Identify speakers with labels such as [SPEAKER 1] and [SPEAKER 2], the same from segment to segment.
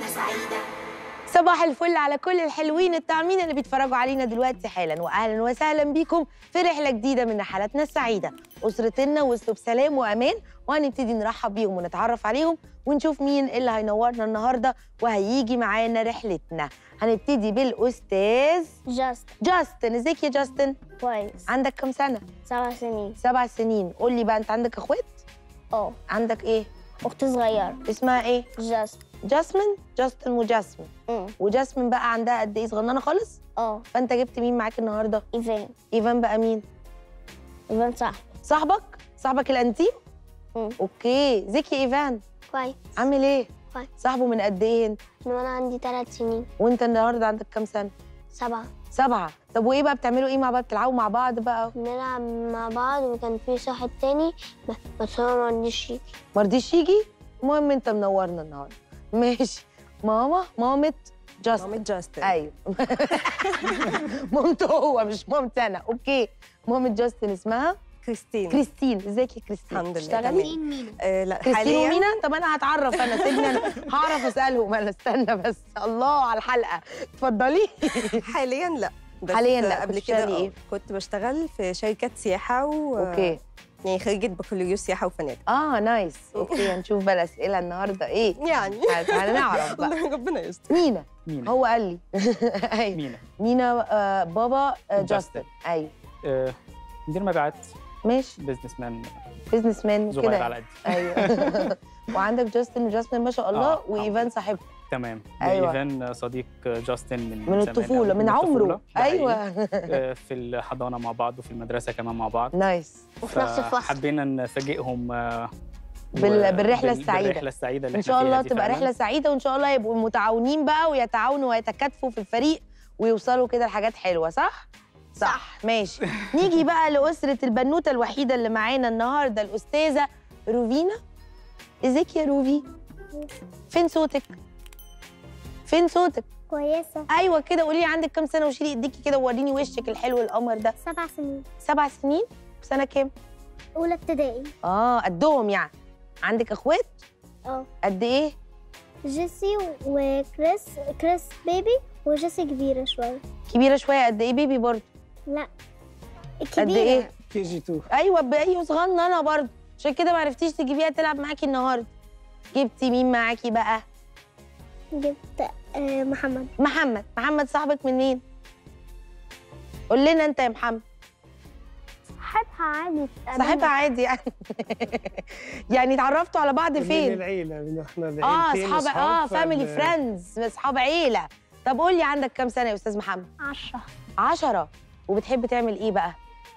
[SPEAKER 1] سعيدة
[SPEAKER 2] صباح الفل على كل الحلوين الطعمين اللي بيتفرجوا علينا دلوقتي حالا واهلا وسهلا بيكم في رحله جديده من رحلاتنا السعيده اسرتنا وصلوا بسلام وامان وهنبتدي نرحب بيهم ونتعرف عليهم ونشوف مين اللي هينورنا النهارده وهيجي معانا رحلتنا هنبتدي بالاستاذ
[SPEAKER 3] جاست
[SPEAKER 2] جاستن ازيك يا جاستن
[SPEAKER 3] كويس
[SPEAKER 2] عندك كام سنه
[SPEAKER 3] سبع سنين
[SPEAKER 2] سبع سنين قول لي بقى انت عندك اخوات
[SPEAKER 3] اه
[SPEAKER 2] عندك ايه
[SPEAKER 3] اختي صغيرة
[SPEAKER 2] اسمها ايه
[SPEAKER 3] جاست
[SPEAKER 2] جاسمين جاستن وجاسمين
[SPEAKER 3] أمم.
[SPEAKER 2] وجاسمين بقى عندها قد ايه صغننه خالص
[SPEAKER 3] اه
[SPEAKER 2] فانت جبت مين معاك النهارده
[SPEAKER 3] ايفان
[SPEAKER 2] ايفان بقى مين
[SPEAKER 3] ايفان صح
[SPEAKER 2] صاحبك صاحبك الانتيم
[SPEAKER 3] أمم.
[SPEAKER 2] اوكي ازيك يا ايفان
[SPEAKER 3] كويس
[SPEAKER 2] عامل ايه
[SPEAKER 3] كويس.
[SPEAKER 2] صاحبه من قد ايه انت
[SPEAKER 3] من وانا عندي ثلاث سنين
[SPEAKER 2] وانت النهارده عندك كام سنه
[SPEAKER 3] سبعة
[SPEAKER 2] سبعه طب وايه بقى بتعملوا ايه مع بعض بتلعبوا مع بعض بقى
[SPEAKER 3] بنلعب مع بعض وكان في صاحب تاني ب- بس هو ما عنديش يجي
[SPEAKER 2] ما رضيش يجي المهم انت منورنا النهارده ماشي ماما مامة جاستن
[SPEAKER 4] مامة جاستن
[SPEAKER 2] ايوه مامته هو مش مامتي انا اوكي مامة جاستن اسمها
[SPEAKER 4] كريستين
[SPEAKER 2] كريستين ازيك يا كريستين
[SPEAKER 4] الحمد لله
[SPEAKER 2] بتشتغلي
[SPEAKER 4] تمام.
[SPEAKER 3] مينا
[SPEAKER 4] آه لا
[SPEAKER 2] كريستين
[SPEAKER 4] حاليا
[SPEAKER 2] ومينا طب انا هتعرف انا سيبني انا هعرف اسالهم انا استنى بس الله على الحلقه اتفضلي
[SPEAKER 4] حاليا لا بس
[SPEAKER 2] حالياً لا،
[SPEAKER 4] قبل
[SPEAKER 2] كنت
[SPEAKER 4] كده
[SPEAKER 2] بتشتغلي
[SPEAKER 4] آه،
[SPEAKER 2] إيه؟
[SPEAKER 4] كنت بشتغل في شركة سياحة و
[SPEAKER 2] اوكي
[SPEAKER 4] يعني خريجة بكالوريوس سياحة وفنادق
[SPEAKER 2] اه نايس اوكي هنشوف بقى الاسئله النهارده ايه
[SPEAKER 4] يعني
[SPEAKER 2] هت- هنعرف بقى
[SPEAKER 4] ربنا يستر
[SPEAKER 2] مينا
[SPEAKER 5] مينا
[SPEAKER 2] هو قال لي ايوه
[SPEAKER 5] مينا
[SPEAKER 2] مينا آه بابا آه جاستن
[SPEAKER 5] جاستن.
[SPEAKER 2] ايوه
[SPEAKER 5] آه، مدير مبيعات
[SPEAKER 2] ماشي
[SPEAKER 5] بزنس مان
[SPEAKER 2] بزنس مان
[SPEAKER 5] صغير
[SPEAKER 2] كده
[SPEAKER 5] على قدي
[SPEAKER 2] ايوه وعندك جاستن وجاستن ما شاء الله
[SPEAKER 5] آه،
[SPEAKER 2] وايفان صاحبه
[SPEAKER 5] تمام
[SPEAKER 2] أيوة.
[SPEAKER 5] ايفان صديق جاستن من
[SPEAKER 2] من
[SPEAKER 5] زمان
[SPEAKER 2] الطفوله
[SPEAKER 5] أوي،
[SPEAKER 2] من عمره
[SPEAKER 5] الطفولة. ده حقيقي.
[SPEAKER 2] ايوه
[SPEAKER 5] آه، في الحضانه مع بعض وفي المدرسه كمان مع بعض
[SPEAKER 2] نايس
[SPEAKER 3] وفي نفس الفصل
[SPEAKER 5] حبينا نفاجئهم آه،
[SPEAKER 2] بال-
[SPEAKER 5] و-
[SPEAKER 2] بالرحلة
[SPEAKER 5] بال-
[SPEAKER 2] السعيدة.
[SPEAKER 5] بالرحله السعيده اللي
[SPEAKER 2] ان
[SPEAKER 5] إحنا
[SPEAKER 2] شاء
[SPEAKER 5] فيها
[SPEAKER 2] الله
[SPEAKER 5] دي
[SPEAKER 2] تبقى
[SPEAKER 5] فعلاً.
[SPEAKER 2] رحله سعيده وان شاء الله يبقوا متعاونين بقى ويتعاونوا ويتكاتفوا في الفريق ويوصلوا كده لحاجات حلوه صح صح ماشي نيجي بقى لاسره البنوته الوحيده اللي معانا النهارده الاستاذه روفينا ازيك يا روفي فين صوتك فين صوتك
[SPEAKER 3] كويسة
[SPEAKER 2] ايوه كده قولي لي عندك كام سنه وشيلي ايديكي كده ووريني وشك الحلو القمر ده
[SPEAKER 3] سبع سنين
[SPEAKER 2] سبع سنين سنه كام
[SPEAKER 3] أولى ابتدائي
[SPEAKER 2] اه قدهم يعني عندك اخوات
[SPEAKER 3] اه
[SPEAKER 2] قد ايه
[SPEAKER 3] جيسي وكريس كريس بيبي وجيسي كبيرة شوية
[SPEAKER 2] كبيره شويه قد ايه بيبي برضه
[SPEAKER 3] لا
[SPEAKER 2] قد ايه
[SPEAKER 6] كي جي 2
[SPEAKER 2] ايوه بايوه صغننه برضه عشان كده ما عرفتيش تجيبيها تلعب معاكي النهارده جبتي مين معاكي بقى
[SPEAKER 3] جبت آه محمد
[SPEAKER 2] محمد محمد صاحبك منين قول لنا انت يا محمد
[SPEAKER 3] صاحبها عادي
[SPEAKER 2] صاحبها عادي يعني يعني اتعرفتوا على بعض
[SPEAKER 6] من
[SPEAKER 2] فين
[SPEAKER 6] العيله من احنا
[SPEAKER 2] اه
[SPEAKER 6] عيلتين
[SPEAKER 2] اصحاب اه
[SPEAKER 6] وأصحاب،
[SPEAKER 2] فاميلي
[SPEAKER 6] فال-
[SPEAKER 2] فريندز اصحاب عيله طب قول لي عندك كام سنه يا استاذ محمد
[SPEAKER 3] عشرة
[SPEAKER 2] عشرة وبتحب تعمل ايه بقى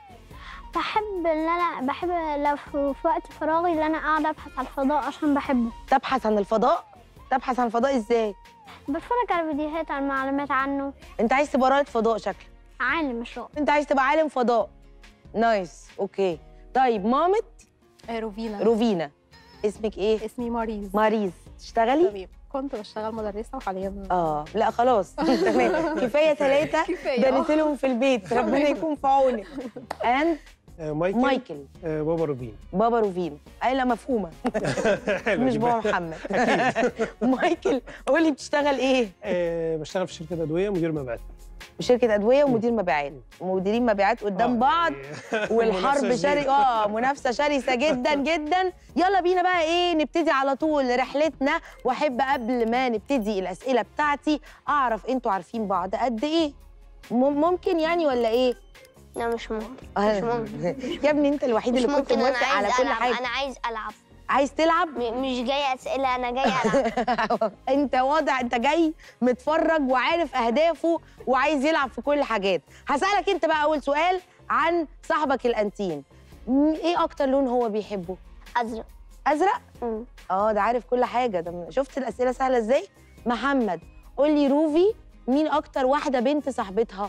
[SPEAKER 3] بحب ان انا بحب لو في في وقت فراغي ان انا قاعده ابحث عن الفضاء عشان بحبه
[SPEAKER 2] تبحث عن الفضاء تبحث عن الفضاء ازاي
[SPEAKER 3] بتفرج على فيديوهات عن معلومات عنه
[SPEAKER 2] انت عايز تبقى رائد فضاء شكلك
[SPEAKER 3] عالم مش رائد
[SPEAKER 2] انت عايز تبقى عالم فضاء نايس اوكي طيب مامة
[SPEAKER 7] روفينا
[SPEAKER 2] روفينا اسمك ايه
[SPEAKER 7] اسمي ماريز
[SPEAKER 2] ماريز تشتغلي
[SPEAKER 7] تمام كنت بشتغل مدرسة وحاليا
[SPEAKER 2] اه لا خلاص تمام كفايه ثلاثه
[SPEAKER 7] كفاية
[SPEAKER 2] بنت لهم في البيت ربنا يكون في عونك اند
[SPEAKER 6] آه، مايكل
[SPEAKER 2] مايكل
[SPEAKER 6] آه، بابا روبين
[SPEAKER 2] بابا روفين قايله مفهومه
[SPEAKER 6] حلو
[SPEAKER 2] مش
[SPEAKER 6] دي
[SPEAKER 2] بابا
[SPEAKER 6] بقى.
[SPEAKER 2] محمد مايكل قولي بتشتغل ايه
[SPEAKER 6] آه، بشتغل في شركه ادويه مدير مبيعات
[SPEAKER 2] شركه ادويه ومدير مبيعات ومديرين مبيعات قدام
[SPEAKER 6] آه،
[SPEAKER 2] بعض
[SPEAKER 6] يعني
[SPEAKER 2] والحرب
[SPEAKER 6] منافسة
[SPEAKER 2] شري
[SPEAKER 6] شديدة.
[SPEAKER 2] اه منافسه شرسه جدا جدا يلا بينا بقى ايه نبتدي على طول رحلتنا واحب قبل ما نبتدي الاسئله بتاعتي اعرف انتوا عارفين بعض قد ايه مم- ممكن يعني ولا ايه
[SPEAKER 3] لا مش ممكن
[SPEAKER 2] مش
[SPEAKER 3] ممكن.
[SPEAKER 2] يا ابني انت الوحيد
[SPEAKER 3] مش
[SPEAKER 2] اللي كنت
[SPEAKER 3] ممكن انا
[SPEAKER 2] موافق على
[SPEAKER 3] عايز
[SPEAKER 2] كل
[SPEAKER 3] العب
[SPEAKER 2] حاجه
[SPEAKER 3] انا عايز العب
[SPEAKER 2] عايز تلعب
[SPEAKER 3] م- مش جايه اسئله انا جايه العب
[SPEAKER 2] انت واضح انت جاي متفرج وعارف اهدافه وعايز يلعب في كل حاجات هسالك انت بقى اول سؤال عن صاحبك الانتيم م- ايه اكتر لون هو بيحبه
[SPEAKER 3] ازرق
[SPEAKER 2] ازرق
[SPEAKER 3] مم.
[SPEAKER 2] اه ده عارف كل حاجه ده شفت الاسئله سهله ازاي محمد قول لي روفي مين اكتر واحده بنت صاحبتها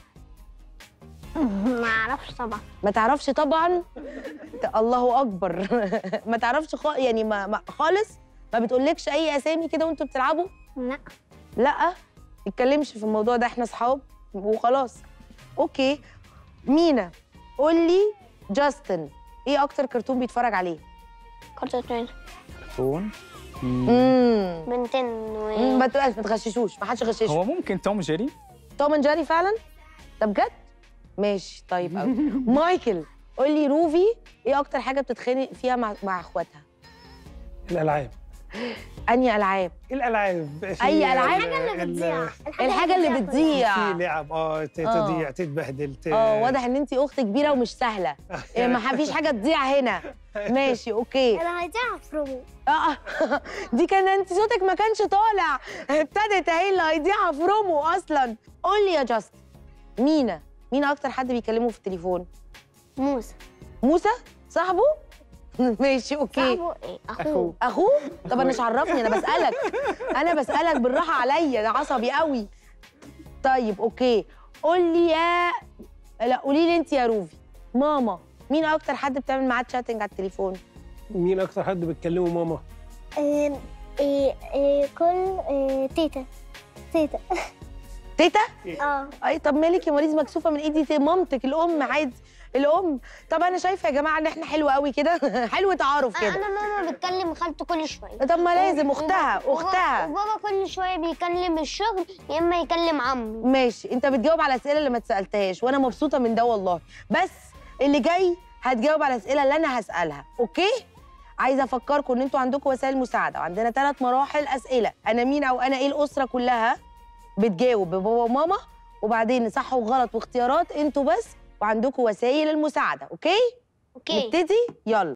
[SPEAKER 3] ما اعرفش طبعا
[SPEAKER 2] ما تعرفش طبعا ت- الله اكبر ما تعرفش خ... يعني ما... ما خالص ما بتقولكش اي اسامي كده وانتوا بتلعبوا
[SPEAKER 3] لا
[SPEAKER 2] لا نتكلمش في الموضوع ده احنا اصحاب وخلاص اوكي مينا قول لي جاستن ايه اكتر كرتون بيتفرج عليه
[SPEAKER 3] كرتون
[SPEAKER 5] كرتون مم.
[SPEAKER 2] امم
[SPEAKER 3] بنتين
[SPEAKER 2] مم، ما تبقاش ما تغششوش ما حدش يغششه
[SPEAKER 5] هو ممكن توم جيري
[SPEAKER 2] توم اند جيري فعلا ده بجد ماشي طيب قوي مايكل قول لي روفي ايه اكتر حاجه بتتخانق فيها مع مع اخواتها
[SPEAKER 6] الالعاب
[SPEAKER 2] انهي العاب
[SPEAKER 6] الالعاب في
[SPEAKER 2] أي ألعاب؟
[SPEAKER 6] ال- ال-
[SPEAKER 2] الحاجه اللي بتضيع
[SPEAKER 6] في لعب اه ت-
[SPEAKER 2] آه.
[SPEAKER 6] تضيع تتبهدل ت-
[SPEAKER 2] اه واضح ان انت اخت كبيره ومش سهله إيه، ما فيش حاجه تضيع هنا ماشي اوكي
[SPEAKER 3] انا عايزاها افرمه
[SPEAKER 2] اه دي كان انت صوتك ما كانش طالع ابتدت اهي اللي هيضيع في رومو اصلا قول لي يا جاست مينا مين اكتر حد بيكلمه في التليفون
[SPEAKER 3] موسى
[SPEAKER 2] موسى صاحبه ماشي اوكي
[SPEAKER 3] صاحبه ايه اخوه
[SPEAKER 2] اخوه طب انا مش عرفني انا بسالك انا بسالك بالراحه عليا ده عصبي قوي طيب اوكي قول لي يا لا قولي لي انت يا روفي ماما مين اكتر حد بتعمل معاه تشاتنج على التليفون
[SPEAKER 6] مين اكتر حد بتكلمه ماما
[SPEAKER 3] إيه إيه إيه كل إيه تيتا تيتا
[SPEAKER 2] تيتا
[SPEAKER 3] اه
[SPEAKER 2] اي طب مالك يا مريض مكسوفه من ايدي تي- مامتك الام عادي الام طب انا شايفه يا جماعه ان احنا حلو قوي كده حلو تعارف كده
[SPEAKER 3] انا ماما بتكلم خالته كل شويه
[SPEAKER 2] طب ما لازم اختها
[SPEAKER 3] وبابا-
[SPEAKER 2] اختها
[SPEAKER 3] وبابا كل شويه بيكلم الشغل يا اما يكلم عمي
[SPEAKER 2] ماشي انت بتجاوب على الاسئله اللي ما اتسالتهاش وانا مبسوطه من ده والله بس اللي جاي هتجاوب على الاسئله اللي انا هسالها اوكي عايزه افكركم ان انتوا عندكم وسائل مساعده وعندنا ثلاث مراحل اسئله انا مين او انا ايه الاسره كلها بتجاوب ببابا وماما وبعدين صح وغلط واختيارات انتوا بس وعندكم وسائل المساعده اوكي
[SPEAKER 3] اوكي
[SPEAKER 2] نبتدي يلا